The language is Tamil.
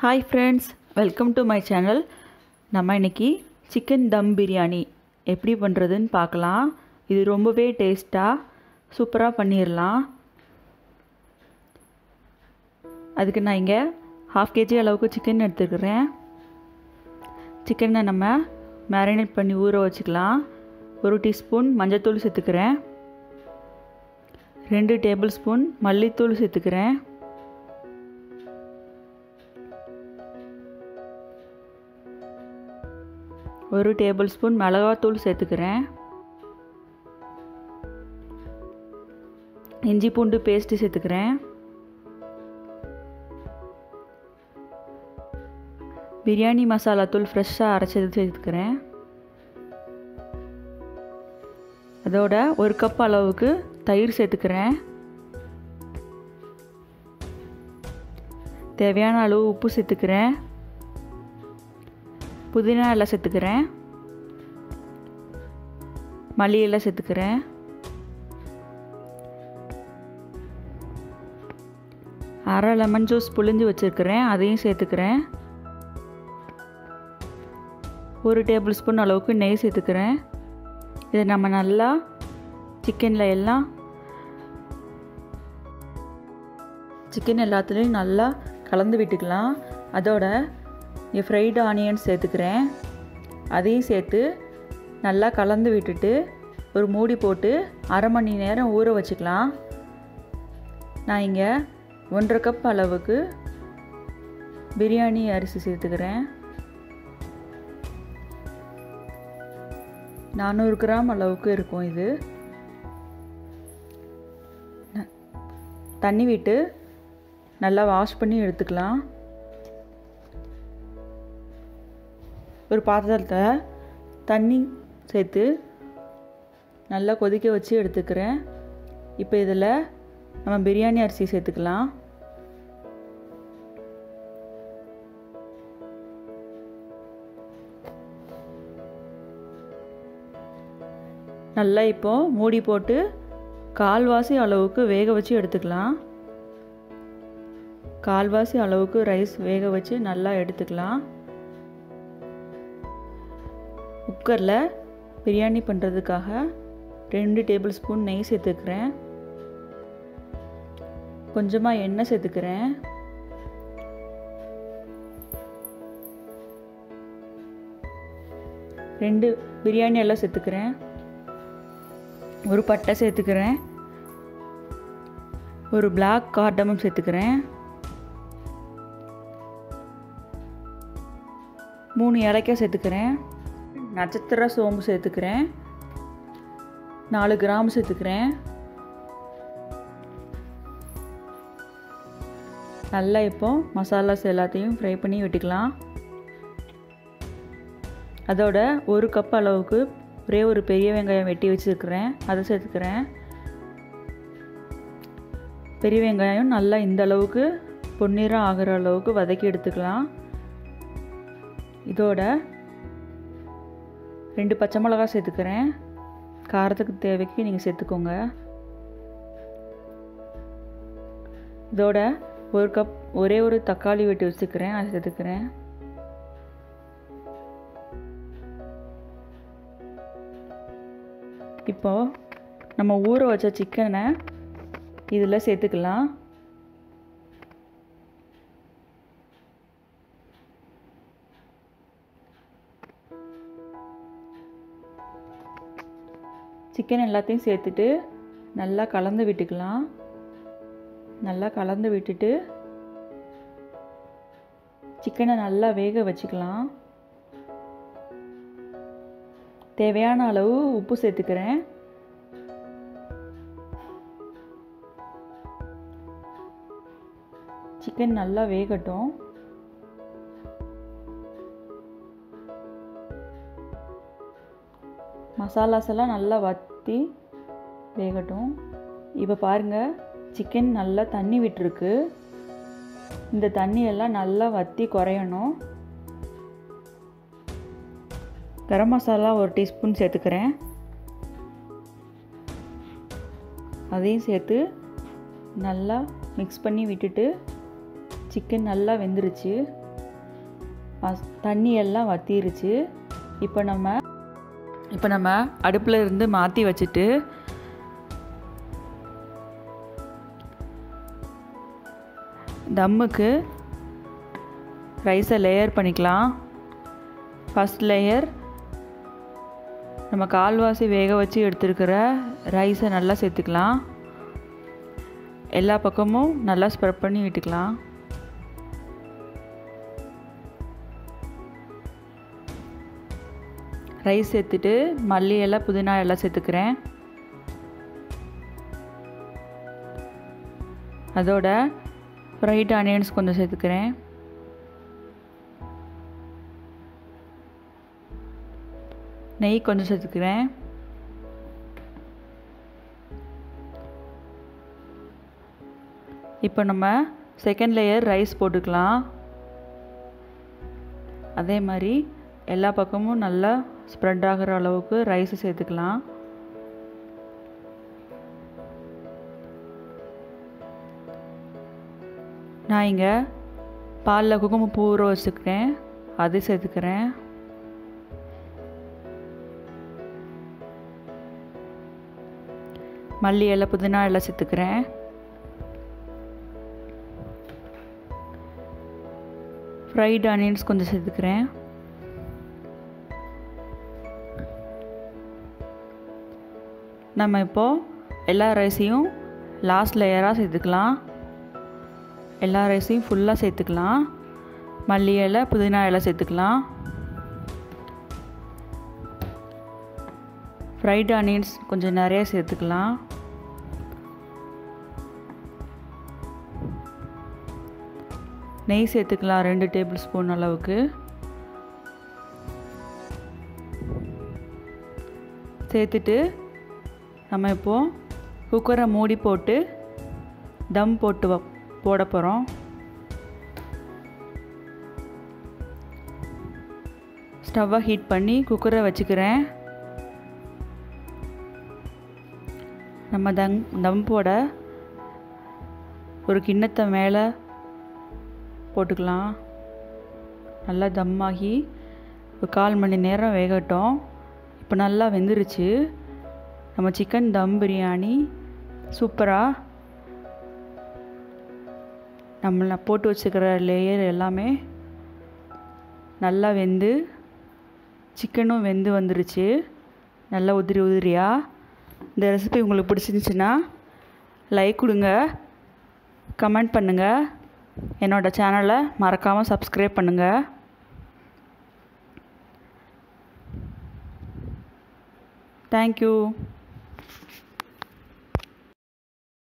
hi friends welcome to my channel நம்ம இன்னைக்கு சிக்கன் தம் பிரியாணி எப்படி பண்ணுறதுன்னு பார்க்கலாம் இது ரொம்பவே டேஸ்ட்டாக சூப்பராக பண்ணிடலாம் அதுக்கு நான் இங்கே ஹாஃப் கேஜி அளவுக்கு சிக்கன் எடுத்துக்கிறேன் சிக்கனை நம்ம மேரினேட் பண்ணி ஊற வச்சுக்கலாம் ஒரு டீஸ்பூன் மஞ்சள்தூள் சேர்த்துக்கிறேன் ரெண்டு டேபிள் ஸ்பூன் மல்லித்தூள் சேர்த்துக்கிறேன் ஒரு டேபிள் ஸ்பூன் மிளகாத்தூள் சேர்த்துக்கிறேன் இஞ்சி பூண்டு பேஸ்ட்டு சேர்த்துக்கிறேன் பிரியாணி மசாலா தூள் ஃப்ரெஷ்ஷாக அரைச்சது சேர்த்துக்கிறேன் அதோட ஒரு கப் அளவுக்கு தயிர் சேர்த்துக்கிறேன் தேவையான அளவு உப்பு சேர்த்துக்கிறேன் புதினா எல்லாம் சேர்த்துக்கிறேன் மல்லி எல்லாம் சேர்த்துக்கிறேன் அரை லெமன் ஜூஸ் புழிஞ்சு வச்சுருக்கிறேன் அதையும் சேர்த்துக்கிறேன் ஒரு டேபிள் ஸ்பூன் அளவுக்கு நெய் சேர்த்துக்கிறேன் இதை நம்ம நல்லா சிக்கனில் எல்லாம் சிக்கன் எல்லாத்துலேயும் நல்லா கலந்து விட்டுக்கலாம் அதோட இங்கே ஃப்ரைடு ஆனியன்ஸ் சேர்த்துக்கிறேன் அதையும் சேர்த்து நல்லா கலந்து விட்டுட்டு ஒரு மூடி போட்டு அரை மணி நேரம் ஊற வச்சுக்கலாம் நான் இங்கே ஒன்றரை கப் அளவுக்கு பிரியாணி அரிசி சேர்த்துக்கிறேன் நானூறு கிராம் அளவுக்கு இருக்கும் இது தண்ணி விட்டு நல்லா வாஷ் பண்ணி எடுத்துக்கலாம் ஒரு பாத்திரத்தில் தண்ணி சேர்த்து நல்லா கொதிக்க வச்சு எடுத்துக்கிறேன் இப்போ இதில் நம்ம பிரியாணி அரிசி சேர்த்துக்கலாம் நல்லா இப்போ மூடி போட்டு கால்வாசி அளவுக்கு வேக வச்சு எடுத்துக்கலாம் கால்வாசி அளவுக்கு ரைஸ் வேக வச்சு நல்லா எடுத்துக்கலாம் குக்கரில் பிரியாணி பண்ணுறதுக்காக ரெண்டு டேபிள் ஸ்பூன் நெய் சேர்த்துக்கிறேன் கொஞ்சமாக எண்ணெய் சேர்த்துக்கிறேன் ரெண்டு பிரியாணி எல்லாம் சேர்த்துக்கிறேன் ஒரு பட்டை சேர்த்துக்கிறேன் ஒரு பிளாக் கார்டமும் சேர்த்துக்கிறேன் மூணு ஏலக்காய் சேர்த்துக்கிறேன் நட்சத்திர சோம்பு சேர்த்துக்கிறேன் நாலு கிராம் சேர்த்துக்கிறேன் நல்லா இப்போ மசாலாஸ் எல்லாத்தையும் ஃப்ரை பண்ணி விட்டுக்கலாம் அதோட ஒரு கப் அளவுக்கு ஒரே ஒரு பெரிய வெங்காயம் வெட்டி வச்சுருக்கிறேன் அதை சேர்த்துக்கிறேன் பெரிய வெங்காயம் நல்லா இந்த அளவுக்கு பொன்னிறம் ஆகிற அளவுக்கு வதக்கி எடுத்துக்கலாம் இதோட ரெண்டு பச்சை மிளகா சேர்த்துக்கிறேன் காரத்துக்கு தேவைக்கு நீங்கள் சேர்த்துக்கோங்க இதோட ஒரு கப் ஒரே ஒரு தக்காளி வெட்டி வச்சுக்கிறேன் அதை சேர்த்துக்கிறேன் இப்போ நம்ம ஊற வச்ச சிக்கனை இதில் சேர்த்துக்கலாம் சிக்கன் எல்லாத்தையும் சேர்த்துட்டு நல்லா கலந்து விட்டுக்கலாம் நல்லா கலந்து விட்டுட்டு சிக்கனை நல்லா வேக வச்சுக்கலாம் தேவையான அளவு உப்பு சேர்த்துக்கிறேன் சிக்கன் நல்லா வேகட்டும் மசாலாஸ் எல்லாம் நல்லா வற்றி வேகட்டும் இப்போ பாருங்கள் சிக்கன் நல்லா தண்ணி விட்டுருக்கு இந்த தண்ணியெல்லாம் நல்லா வற்றி குறையணும் கரம் மசாலா ஒரு டீஸ்பூன் சேர்த்துக்கிறேன் அதையும் சேர்த்து நல்லா மிக்ஸ் பண்ணி விட்டுட்டு சிக்கன் நல்லா வெந்துருச்சு மஸ் தண்ணி எல்லாம் வத்திருச்சு இப்போ நம்ம இப்போ நம்ம அடுப்பில் இருந்து மாற்றி வச்சுட்டு தம்முக்கு ரைஸை லேயர் பண்ணிக்கலாம் ஃபஸ்ட் லேயர் நம்ம கால்வாசி வேக வச்சு எடுத்துருக்கிற ரைஸை நல்லா சேர்த்துக்கலாம் எல்லா பக்கமும் நல்லா ஸ்ப்ரெட் பண்ணி விட்டுக்கலாம் ரைஸ் சேர்த்துட்டு மல்லி எல்லாம் புதினா எல்லாம் சேர்த்துக்கிறேன் அதோட ஃப்ரைட் ஆனியன்ஸ் கொஞ்சம் சேர்த்துக்கிறேன் நெய் கொஞ்சம் சேர்த்துக்கிறேன் இப்போ நம்ம செகண்ட் லேயர் ரைஸ் போட்டுக்கலாம் அதே மாதிரி எல்லா பக்கமும் நல்லா ஸ்ப்ரெட் ஆகிற அளவுக்கு ரைஸை சேர்த்துக்கலாம் நான் இங்கே பாலில் குங்குமப்பூ ஊற வச்சுக்கிறேன் அது சேர்த்துக்கிறேன் மல்லி இலை புதினா எல்லாம் சேர்த்துக்கிறேன் ஃப்ரைட் ஆனியன்ஸ் கொஞ்சம் சேர்த்துக்கிறேன் நம்ம இப்போது எல்லா ரைஸையும் லாஸ்ட் லேயராக சேர்த்துக்கலாம் எல்லா ரைஸையும் ஃபுல்லாக சேர்த்துக்கலாம் மல்லி இலை புதினா இலை சேர்த்துக்கலாம் ஃப்ரைட் ஆனியன்ஸ் கொஞ்சம் நிறைய சேர்த்துக்கலாம் நெய் சேர்த்துக்கலாம் ரெண்டு டேபிள் ஸ்பூன் அளவுக்கு சேர்த்துட்டு நம்ம இப்போது குக்கரை மூடி போட்டு தம் போட்டு வ போட போகிறோம் ஸ்டவ்வை ஹீட் பண்ணி குக்கரை வச்சுக்கிறேன் நம்ம தம் தம் போட ஒரு கிண்ணத்தை மேலே போட்டுக்கலாம் நல்லா தம்மாகி ஒரு கால் மணி நேரம் வேகட்டும் இப்போ நல்லா வெந்துருச்சு நம்ம சிக்கன் தம் பிரியாணி சூப்பராக நம்ம போட்டு வச்சுக்கிற லேயர் எல்லாமே நல்லா வெந்து சிக்கனும் வெந்து வந்துருச்சு நல்லா உதிரி உதிரியாக இந்த ரெசிபி உங்களுக்கு பிடிச்சிருந்துச்சின்னா லைக் கொடுங்க கமெண்ட் பண்ணுங்கள் என்னோடய சேனலை மறக்காமல் சப்ஸ்கிரைப் பண்ணுங்கள் தேங்க்யூ